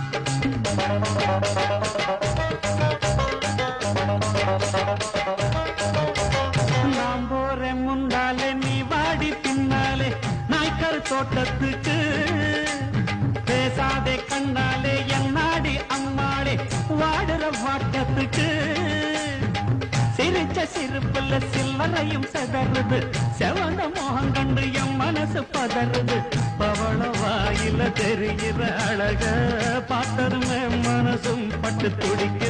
நான் போறேன் முன்னாலே நீ வாடி பின்னாலே நாய்க்கர் தோட்டத்துக்கு பேசாதே கண்ணாலே என்னாடி அம்மாளே வாடுற வாட்டத்துக்கு சிரிச்ச சிரிப்புல சில்லறையும் செதறுது செவந்த மோகம் கண்டு என் மனசு பதறுது பவள வாயில தெரிகிற அழக பார்த்ததுமே மனசும் பட்டு துடிக்க